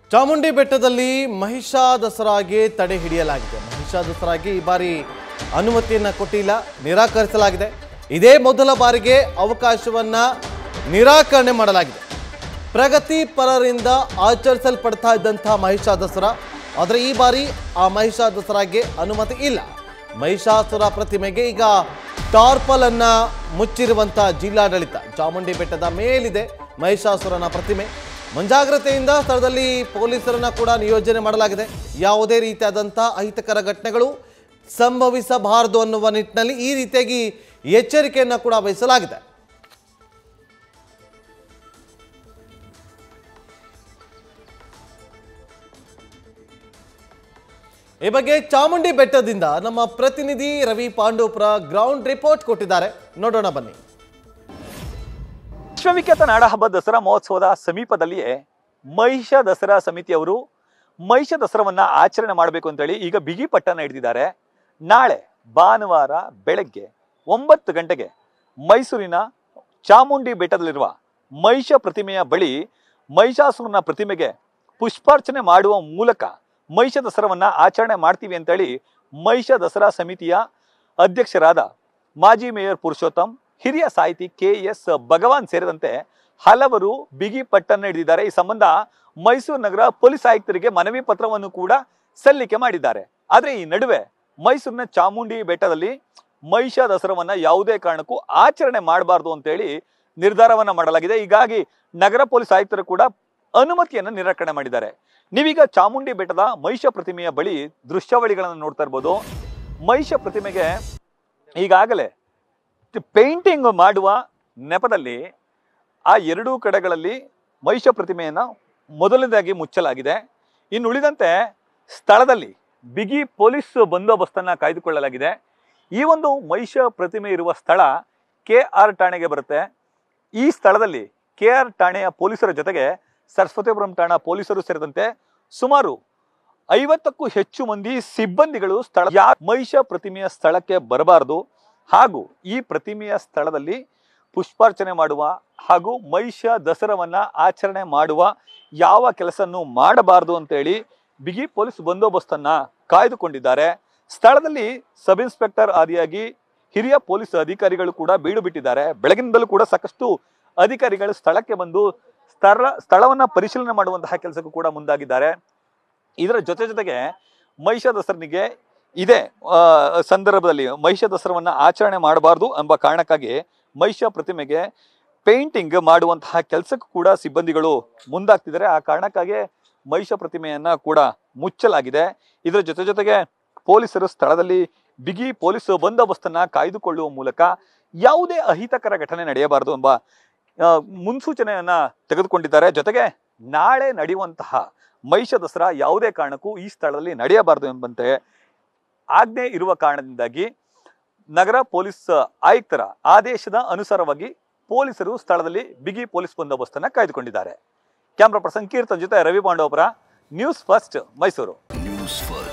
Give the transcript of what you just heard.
ಚಾಮುಂಡಿ ಬೆಟ್ಟದಲ್ಲಿ ಮಹಿಷಾ ದಸರಾಗೆ ತಡೆ ಹಿಡಿಯಲಾಗಿದೆ ಮಹಿಷಾ ದಸರಾಗೆ ಈ ಬಾರಿ ಅನುಮತಿಯನ್ನ ಕೊಟ್ಟಿಲ್ಲ ನಿರಾಕರಿಸಲಾಗಿದೆ ಇದೇ ಮೊದಲ ಬಾರಿಗೆ ಅವಕಾಶವನ್ನ ನಿರಾಕರಣೆ ಮಾಡಲಾಗಿದೆ ಪ್ರಗತಿ ಪರರಿಂದ ಆಚರಿಸಲ್ಪಡ್ತಾ ಇದ್ದಂತಹ ಮಹಿಷಾ ದಸರಾ ಆದರೆ ಈ ಬಾರಿ ಆ ಮಹಿಷಾ ದಸರಾಗೆ ಅನುಮತಿ ಇಲ್ಲ ಮಹಿಷಾಸುರ ಪ್ರತಿಮೆಗೆ ಈಗ ಟಾರ್ಪಲ್ ಅನ್ನ ಮುಚ್ಚಿರುವಂತಹ ಜಿಲ್ಲಾಡಳಿತ ಚಾಮುಂಡಿ ಬೆಟ್ಟದ ಮೇಲಿದೆ ಮಹಿಷಾಸುರನ ಪ್ರತಿಮೆ ಮುಂಜಾಗ್ರತೆಯಿಂದ ಸ್ಥಳದಲ್ಲಿ ಪೊಲೀಸರನ್ನ ಕೂಡ ನಿಯೋಜನೆ ಮಾಡಲಾಗಿದೆ ಯಾವುದೇ ರೀತಿಯಾದಂಥ ಅಹಿತಕರ ಘಟನೆಗಳು ಸಂಭವಿಸಬಾರದು ಅನ್ನುವ ನಿಟ್ಟಿನಲ್ಲಿ ಈ ರೀತಿಯಾಗಿ ಎಚ್ಚರಿಕೆಯನ್ನು ಕೂಡ ವಹಿಸಲಾಗಿದೆ ಈ ಬಗ್ಗೆ ಚಾಮುಂಡಿ ಬೆಟ್ಟದಿಂದ ನಮ್ಮ ಪ್ರತಿನಿಧಿ ರವಿ ಪಾಂಡೋಪುರ ಗ್ರೌಂಡ್ ರಿಪೋರ್ಟ್ ಕೊಟ್ಟಿದ್ದಾರೆ ನೋಡೋಣ ಬನ್ನಿ ವಿಶ್ವವಿಖ್ಯಾತ ನಾಡಹಬ್ಬ ದಸರಾ ಮಹೋತ್ಸವದ ಸಮೀಪದಲ್ಲಿಯೇ ಮಹಿಷ ದಸರಾ ಸಮಿತಿಯವರು ಮಹಿಷ ದಸರಾವನ್ನ ಆಚರಣೆ ಮಾಡಬೇಕು ಅಂತೇಳಿ ಈಗ ಬಿಗಿ ಪಟ್ಟನ ಹಿಡಿದಿದ್ದಾರೆ ನಾಳೆ ಭಾನುವಾರ ಬೆಳಗ್ಗೆ ಒಂಬತ್ತು ಗಂಟೆಗೆ ಮೈಸೂರಿನ ಚಾಮುಂಡಿ ಬೆಟ್ಟದಲ್ಲಿರುವ ಮಹಿಷ ಪ್ರತಿಮೆಯ ಬಳಿ ಮಹಿಷಾಸುರನ ಪ್ರತಿಮೆಗೆ ಪುಷ್ಪಾರ್ಚನೆ ಮಾಡುವ ಮೂಲಕ ಮಹಿಷ ದಸರಾವನ್ನ ಆಚರಣೆ ಮಾಡ್ತೀವಿ ಅಂತೇಳಿ ಮಹಿಷ ದಸರಾ ಸಮಿತಿಯ ಅಧ್ಯಕ್ಷರಾದ ಮಾಜಿ ಮೇಯರ್ ಪುರುಷೋತ್ತಮ್ ಹಿರಿಯ ಸಾಹಿತಿ ಕೆ ಎಸ್ ಭಗವಾನ್ ಸೇರಿದಂತೆ ಹಲವರು ಬಿಗಿ ಪಟ್ಟನ್ನು ಹಿಡಿದಿದ್ದಾರೆ ಈ ಸಂಬಂಧ ಮೈಸೂರು ನಗರ ಪೊಲೀಸ್ ಆಯುಕ್ತರಿಗೆ ಮನವಿ ಪತ್ರವನ್ನು ಕೂಡ ಸಲ್ಲಿಕೆ ಮಾಡಿದ್ದಾರೆ ಆದ್ರೆ ಈ ನಡುವೆ ಮೈಸೂರಿನ ಚಾಮುಂಡಿ ಬೆಟ್ಟದಲ್ಲಿ ಮಹಿಷ ದಸರಾವನ್ನ ಯಾವುದೇ ಕಾರಣಕ್ಕೂ ಆಚರಣೆ ಮಾಡಬಾರ್ದು ಅಂತೇಳಿ ನಿರ್ಧಾರವನ್ನ ಮಾಡಲಾಗಿದೆ ಹೀಗಾಗಿ ನಗರ ಪೊಲೀಸ್ ಆಯುಕ್ತರು ಕೂಡ ಅನುಮತಿಯನ್ನು ನಿರಾಕರಣೆ ಮಾಡಿದ್ದಾರೆ ನೀವೀಗ ಚಾಮುಂಡಿ ಬೆಟ್ಟದ ಮಹಿಷ ಪ್ರತಿಮೆಯ ಬಳಿ ದೃಶ್ಯಾವಳಿಗಳನ್ನು ನೋಡ್ತಾ ಇರ್ಬೋದು ಮಹಿಷ ಪ್ರತಿಮೆಗೆ ಈಗಾಗಲೇ ಪೇಂಟಿಂಗ್ ಮಾಡುವ ನೆಪದಲ್ಲಿ ಆ ಎರಡೂ ಕಡೆಗಳಲ್ಲಿ ಮಹಿಷ ಪ್ರತಿಮೆಯನ್ನು ಮೊದಲನೇದಾಗಿ ಮುಚ್ಚಲಾಗಿದೆ ಇನ್ನು ಉಳಿದಂತೆ ಸ್ಥಳದಲ್ಲಿ ಬಿಗಿ ಪೊಲೀಸ್ ಬಂದೋಬಸ್ತನ್ನು ಕಾಯ್ದುಕೊಳ್ಳಲಾಗಿದೆ ಈ ಒಂದು ಮಹಿಷ ಪ್ರತಿಮೆ ಇರುವ ಸ್ಥಳ ಕೆ ಆರ್ ಠಾಣೆಗೆ ಬರುತ್ತೆ ಈ ಸ್ಥಳದಲ್ಲಿ ಕೆ ಆರ್ ಠಾಣೆಯ ಪೊಲೀಸರ ಜೊತೆಗೆ ಸರಸ್ವತಿಪುರಂ ಠಾಣಾ ಪೊಲೀಸರು ಸೇರಿದಂತೆ ಸುಮಾರು ಐವತ್ತಕ್ಕೂ ಹೆಚ್ಚು ಮಂದಿ ಸಿಬ್ಬಂದಿಗಳು ಸ್ಥಳ ಯಾ ಮಹಿಷ ಪ್ರತಿಮೆಯ ಸ್ಥಳಕ್ಕೆ ಬರಬಾರದು ಹಾಗೂ ಈ ಪ್ರತಿಮೆಯ ಸ್ಥಳದಲ್ಲಿ ಪುಷ್ಪಾರ್ಚನೆ ಮಾಡುವ ಹಾಗೂ ಮಹಿಷ ದಸರಾವನ್ನ ಆಚರಣೆ ಮಾಡುವ ಯಾವ ಕೆಲಸವನ್ನು ಮಾಡಬಾರದು ಅಂತೇಳಿ ಬಿಗಿ ಪೊಲೀಸ್ ಬಂದೋಬಸ್ತನ್ನ ಕಾಯ್ದುಕೊಂಡಿದ್ದಾರೆ ಸ್ಥಳದಲ್ಲಿ ಸಬ್ ಇನ್ಸ್ಪೆಕ್ಟರ್ ಆದಿಯಾಗಿ ಹಿರಿಯ ಪೊಲೀಸ್ ಅಧಿಕಾರಿಗಳು ಕೂಡ ಬೀಡು ಬಿಟ್ಟಿದ್ದಾರೆ ಬೆಳಗಿನಿಂದಲೂ ಕೂಡ ಸಾಕಷ್ಟು ಅಧಿಕಾರಿಗಳು ಸ್ಥಳಕ್ಕೆ ಬಂದು ಸ್ಥಳ ಸ್ಥಳವನ್ನ ಪರಿಶೀಲನೆ ಮಾಡುವಂತಹ ಕೆಲಸಕ್ಕೂ ಕೂಡ ಮುಂದಾಗಿದ್ದಾರೆ ಇದರ ಜೊತೆ ಜೊತೆಗೆ ಮಹಿಷ ದಸರನಿಗೆ ಇದೇ ಆ, ಸಂದರ್ಭದಲ್ಲಿ ಮಹಿಷ ದಸರವನ್ನ ಆಚರಣೆ ಮಾಡಬಾರ್ದು ಎಂಬ ಕಾರಣಕ್ಕಾಗಿ ಮಹಿಷ ಪ್ರತಿಮೆಗೆ ಪೇಂಟಿಂಗ್ ಮಾಡುವಂತಹ ಕೆಲಸಕ್ಕೂ ಕೂಡ ಸಿಬ್ಬಂದಿಗಳು ಮುಂದಾಗ್ತಿದ್ದಾರೆ ಆ ಕಾರಣಕ್ಕಾಗಿ ಮಹಿಷ ಪ್ರತಿಮೆಯನ್ನ ಕೂಡ ಮುಚ್ಚಲಾಗಿದೆ ಇದರ ಜೊತೆ ಜೊತೆಗೆ ಪೊಲೀಸರು ಸ್ಥಳದಲ್ಲಿ ಬಿಗಿ ಪೊಲೀಸ್ ಬಂದೋಬಸ್ತನ್ನ ಕಾಯ್ದುಕೊಳ್ಳುವ ಮೂಲಕ ಯಾವುದೇ ಅಹಿತಕರ ಘಟನೆ ನಡೆಯಬಾರದು ಎಂಬ ಆ, ಮುನ್ಸೂಚನೆಯನ್ನ ತೆಗೆದುಕೊಂಡಿದ್ದಾರೆ ಜೊತೆಗೆ ನಾಳೆ ನಡೆಯುವಂತಹ ಮಹಿಷ ದಸರಾ ಯಾವುದೇ ಕಾರಣಕ್ಕೂ ಈ ಸ್ಥಳದಲ್ಲಿ ನಡೆಯಬಾರದು ಎಂಬಂತೆ ಆಜ್ಞೆ ಇರುವ ಕಾರಣದಿಂದಾಗಿ ನಗರ ಪೊಲೀಸ್ ಆಯುಕ್ತರ ಆದೇಶದ ಅನುಸಾರವಾಗಿ ಪೊಲೀಸರು ಸ್ಥಳದಲ್ಲಿ ಬಿಗಿ ಪೊಲೀಸ್ ಬಂದೋಬಸ್ತನ್ನ ಕಾಯ್ದುಕೊಂಡಿದ್ದಾರೆ ಕ್ಯಾಮ್ರಾ ಪರ್ಸನ್ ಕೀರ್ತನ್ ಜೊತೆ Ravi Pandavapura news first Mysuru news first